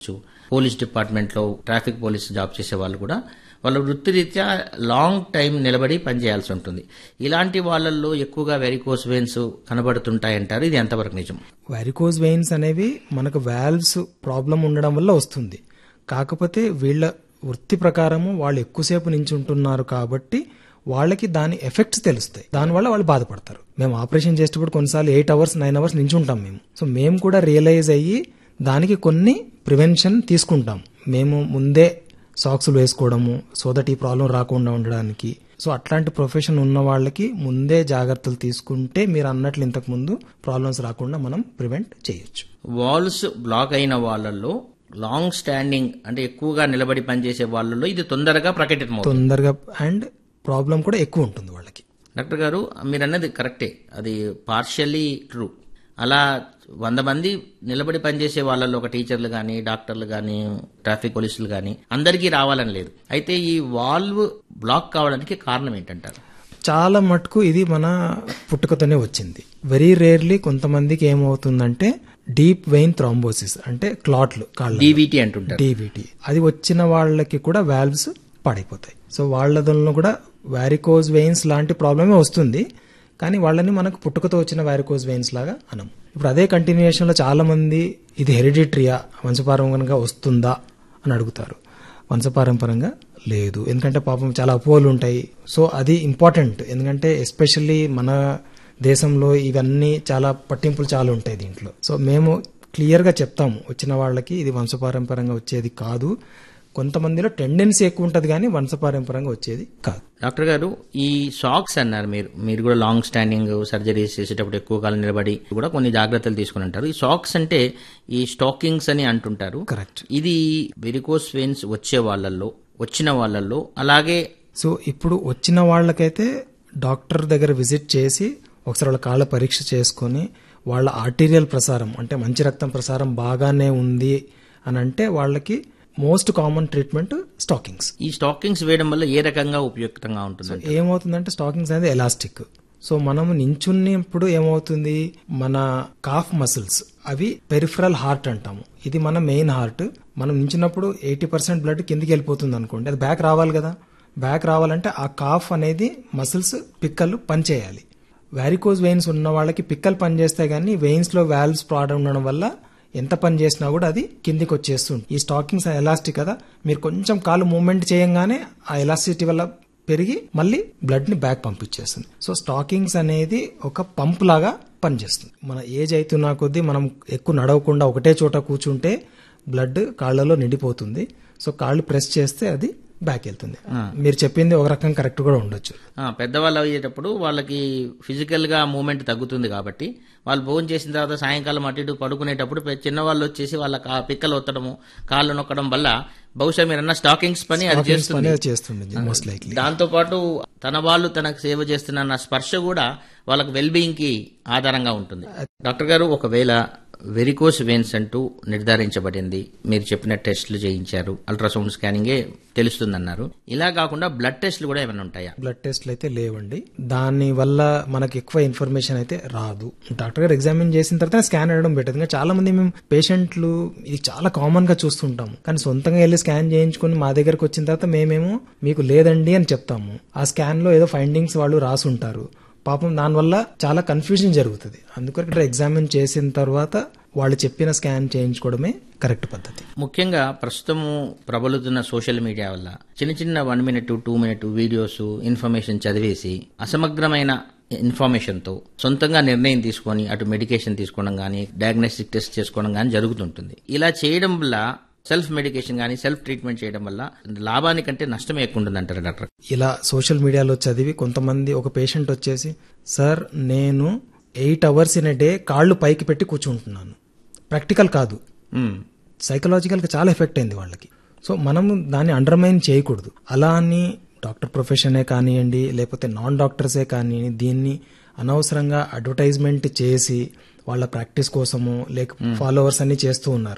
Police డిపార్ట్మెంట్లో traffic police job చేసే వాళ్ళు కూడా వాళ్ళ వృత్తిరీత్యా లాంగ్ టైం నిలబడి పనిచేయాల్సి ఉంటుంది ఇలాంటి వాళ్ళల్లో ఎక్కువగా వెరికోస్ వెయిన్స్ కనబడుతుంటాయంటారు ఇది ఎంతవరకు నిజం వారికోజ్ వెయిన్స్ అనేవి మనకు వాల్వ్స్ ప్రాబ్లం ఉండడం వల్ల వస్తుంది కాకపోతే వీళ్ళ వృత్తి ప్రకారము వాళ్ళు ఎక్కువసేపు నించుంటున్నారు కాబట్టి వాళ్ళకి దాని ఎఫెక్ట్స్ తెలుస్తాయి దానివల్ల వాళ్ళు బాధపడతారు మేము ఆపరేషన్ చేసేటప్పుడు కొన్నిసార్లు ఎయిట్ అవర్స్ నైన్ అవర్స్ నించుంటాం మేము సో మేము కూడా రియలైజ్ అయ్యి దానికి కొన్ని ప్రివెన్షన్ తీసుకుంటాం మేము ముందే సాక్స్లు వేసుకోవడము సో దట్ ఈ ప్రాబ్లం రాకుండా ఉండడానికి సో అట్లాంటి ప్రొఫెషన్ ఉన్న వాళ్ళకి ముందే జాగ్రత్తలు తీసుకుంటే మీరు అన్నట్లు ఇంతకు ముందు ప్రాబ్లమ్స్ రాకుండా మనం ప్రివెంట్ చేయొచ్చు వాల్స్ బ్లాక్ అయిన వాళ్ళల్లో లాంగ్ స్టాండింగ్ అంటే ఎక్కువగా నిలబడి పనిచేసే వాళ్ళలో ఇది తొందరగా ప్రకటితమవుతుంది తొందరగా అండ్ ప్రాబ్లం కూడా ఎక్కువ ఉంటుంది వాళ్ళకి డాక్టర్ గారు మీరు అన్నది కరెక్టే అది పార్షియల్లీ ట్రూ అలా వంద మంది నిలబడి పనిచేసే వాళ్ళలో ఒక టీచర్లు కానీ డాక్టర్లు కానీ ట్రాఫిక్ పోలీసులు కానీ అందరికీ రావాలని లేదు అయితే ఈ వాల్వ్ బ్లాక్ కావడానికి కారణం ఏంటంటారు చాలా మటుకు ఇది మన పుట్టుకతోనే వచ్చింది వెరీ రేర్లీ కొంతమందికి ఏమవుతుందంటే డీప్ వెయిన్ థ్రాంబోసిస్ అంటే క్లాట్లు కాళ్ళ డీవీటీ అంటుంటారు డీవీటీ అది వచ్చిన వాళ్ళకి కూడా వాల్వ్స్ పాడైపోతాయి సో వాళ్ళలో కూడా వారికోజ్ వెయిన్స్ లాంటి ప్రాబ్లమే వస్తుంది కానీ వాళ్ళని మనకు పుట్టుకతో వచ్చిన వారికోజ్ వెయిన్స్ లాగా అనం ఇప్పుడు అదే కంటిన్యూషన్ లో చాలా మంది ఇది హెరిడిటరీయా వంశపారంపరంగా వస్తుందా అని అడుగుతారు వంశపారంపరంగా లేదు ఎందుకంటే పాపం చాలా అపోహలు ఉంటాయి సో అది ఇంపార్టెంట్ ఎందుకంటే ఎస్పెషల్లీ మన దేశంలో ఇవన్నీ చాలా పట్టింపులు చాలా ఉంటాయి దీంట్లో సో మేము క్లియర్గా చెప్తాము వచ్చిన వాళ్ళకి ఇది వంశపారంపరంగా వచ్చేది కాదు కొంతమందిలో టెండెన్సీ ఎక్కువ ఉంటుంది కానీ వంశపారంపరంగా వచ్చేది కాదు డాక్టర్ గారు ఈ సాక్స్ అన్నారు మీరు మీరు కూడా లాంగ్ స్టాండింగ్ సర్జరీస్ చేసేటప్పుడు ఎక్కువ కాలం నిలబడి కూడా కొన్ని జాగ్రత్తలు తీసుకుని ఉంటారు ఈ సాక్స్ అంటే ఈ స్టాకింగ్స్ అని అంటుంటారు కరెక్ట్ ఇది వెరికోస్ వెయిన్స్ వచ్చే వాళ్ళల్లో వచ్చిన వాళ్ళల్లో అలాగే సో ఇప్పుడు వచ్చిన వాళ్ళకైతే డాక్టర్ దగ్గర విజిట్ చేసి ఒకసారి వాళ్ళ కాళ్ళ పరీక్ష చేసుకొని వాళ్ళ ఆర్టీరియల్ ప్రసారం అంటే మంచి రక్తం ప్రసారం బాగానే ఉంది అని అంటే వాళ్ళకి మోస్ట్ కామన్ ట్రీట్మెంట్ స్టాకింగ్స్ ఈ స్టాకింగ్స్ వేయడం వల్ల ఏ రకంగా ఉపయుక్తంగా ఉంటుంది ఏమవుతుందంటే స్టాకింగ్స్ అనేది ఎలాస్టిక్ సో మనం నించున్నప్పుడు ఏమవుతుంది మన కాఫ్ మసిల్స్ అవి పెరిఫరల్ హార్ట్ అంటాము ఇది మన మెయిన్ హార్ట్ మనం నించున్నప్పుడు ఎయిటీ పర్సెంట్ బ్లడ్ కిందికి వెళ్ళిపోతుంది అనుకోండి అది బ్యాక్ రావాలి కదా బ్యాక్ రావాలంటే ఆ కాఫ్ అనేది మసిల్స్ పిక్కలు పనిచేయాలి వారికోజ్ వెయిన్స్ ఉన్న వాళ్ళకి పిక్కలు పనిచేస్తాయి కానీ వెయిన్స్ లో వాల్వ్స్ ప్రాబ్లం ఉండడం వల్ల ఎంత పని చేసినా కూడా అది కిందికి వచ్చేస్తుంది ఈ స్టాకింగ్స్ ఎలాస్టిక్ కదా మీరు కొంచెం కాలు మూవ్మెంట్ చేయంగానే ఆ ఎలాస్టిసిటీ వల్ల పెరిగి మళ్ళీ బ్లడ్ ని బ్యాక్ పంపించేస్తుంది సో స్టాకింగ్స్ అనేది ఒక పంప్ లాగా పనిచేస్తుంది మన ఏజ్ అవుతున్న కొద్దీ మనం ఎక్కువ నడవకుండా ఒకటే చోట కూర్చుంటే బ్లడ్ కాళ్ళలో నిండిపోతుంది సో కాళ్ళు ప్రెస్ చేస్తే అది బ్యాక్ వెళ్తుంది మీరు చెప్పింది ఒక రకం కరెక్ట్ కూడా ఉండొచ్చు ఆ, పెద్దవాళ్ళు అయ్యేటప్పుడు వాళ్ళకి ఫిజికల్ గా మూమెంట్ తగ్గుతుంది కాబట్టి వాళ్ళు భోజనం చేసిన తర్వాత సాయంకాలం అటు ఇటు పడుకునేటప్పుడు పె- చిన్నవాళ్ళు వచ్చేసి వాళ్ళ కా- పిక్కలు ఒత్తడము కాళ్ళు నొక్కడం వల్ల బహుశా మీరన్న స్టాకింగ్స్ పని అది చేస్తుంది పని అది చేస్తుంది మోస్ట్ లైక్లీ దాంతో పాటు తన వాళ్ళు తనకు సేవ చేస్తున్న స్పర్శ కూడా వాళ్ళకి వెల్ బీయింగ్ కి ఆధారంగా ఉంటుంది డాక్టర్ గారు ఒకవేళ వెరికోస్ వెయిన్స్ అంటూ నిర్ధారించబడింది మీరు చెప్పిన టెస్టులు చేయించారు అల్ట్రాసౌండ్ స్కానింగే తెలుస్తుందన్నారు ఇలా కాకుండా బ్లడ్ టెస్టులు కూడా ఏమైనా ఉంటాయా బ్లడ్ టెస్ట్లు అయితే లేవండి దాని వల్ల మనకి ఎక్కువ ఇన్ఫర్మేషన్ అయితే రాదు డాక్టర్ గారు ఎగ్జామిన్ చేసిన తర్వాత స్కాన్ అడగడం బెటర్ ఇంకా చాలా మంది మేము పేషెంట్లు ఇది చాలా కామన్ గా చూస్తుంటాము కానీ సొంతంగా వెళ్ళి స్కాన్ చేయించుకొని మా దగ్గరకు వచ్చిన తర్వాత మేమేమో మీకు లేదండి అని చెప్తాము ఆ స్కాన్ లో ఏదో ఫైండింగ్స్ వాళ్ళు రాసి ఉంటారు పాపం దానివల్ల చాలా కన్ఫ్యూజన్ జరుగుతుంది అందుకొరకు ఎగ్జామిన్ చేసిన తర్వాత వాళ్ళు చెప్పిన స్కాన్ చేయించుకోవడమే కరెక్ట్ పద్ధతి ముఖ్యంగా ప్రస్తుతము ప్రబలుతున్న సోషల్ మీడియా వల్ల చిన్న చిన్న one minute two minute videos information చదివేసి అసమగ్రమైన ఇన్ఫర్మేషన్తో సొంతంగా నిర్ణయం తీసుకొని అటు మెడికేషన్ తీసుకోవడం కానీ డయాగ్నోస్టిక్ టెస్ట్ చేసుకోవడం కానీ జరుగుతుంటుంది ఇలా చేయడం వల్ల సెల్ఫ్ మెడికేషన్ కానీ సెల్ఫ్ ట్రీట్మెంట్ చేయడం వల్ల లాభానికంటే నష్టమే ఎక్కువ ఉంటుంది అంటారు డాక్టర్ ఇలా సోషల్ మీడియాలో చదివి కొంతమంది ఒక పేషెంట్ వచ్చేసి సార్ నేను ఎయిట్ అవర్స్ ఇన్ డే కాళ్ళు పైకి పెట్టి కూర్చుంటున్నాను ప్రాక్టికల్ కాదు మ్మ్. సైకలాజికల్గా చాలా ఎఫెక్ట్ అయింది వాళ్ళకి సో మనం దాన్ని అండర్మైన్ చేయకూడదు అలా అని డాక్టర్ ప్రొఫెషనే కానివ్వండి లేకపోతే నాన్ డాక్టర్సే కానివ్వండి దీన్ని అనవసరంగా అడ్వర్టైజ్మెంట్ చేసి వాళ్ళ ప్రాక్టీస్ కోసము లేక ఫాలోవర్స్ అన్ని చేస్తూ ఉన్నారు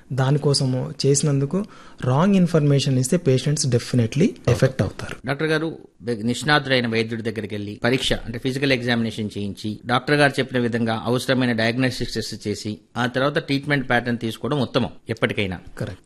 దానికోసము చేసినందుకు రాంగ్ ఇన్ఫర్మేషన్ ఇస్తే పేషెంట్స్ డెఫినెట్లీ ఎఫెక్ట్ అవుతారు డాక్టర్ గారు నిష్ణాతులైన వైద్యుడి దగ్గరికి వెళ్ళి పరీక్ష అంటే ఫిజికల్ ఎగ్జామినేషన్ చేయించి డాక్టర్ గారు చెప్పిన విధంగా అవసరమైన డయాగ్నోస్టిక్ టెస్ట్ చేసి ఆ తర్వాత ట్రీట్మెంట్ ప్యాటర్న్ తీసుకోవడం ఉత్తమం ఎప్పటికైనా కరెక్ట్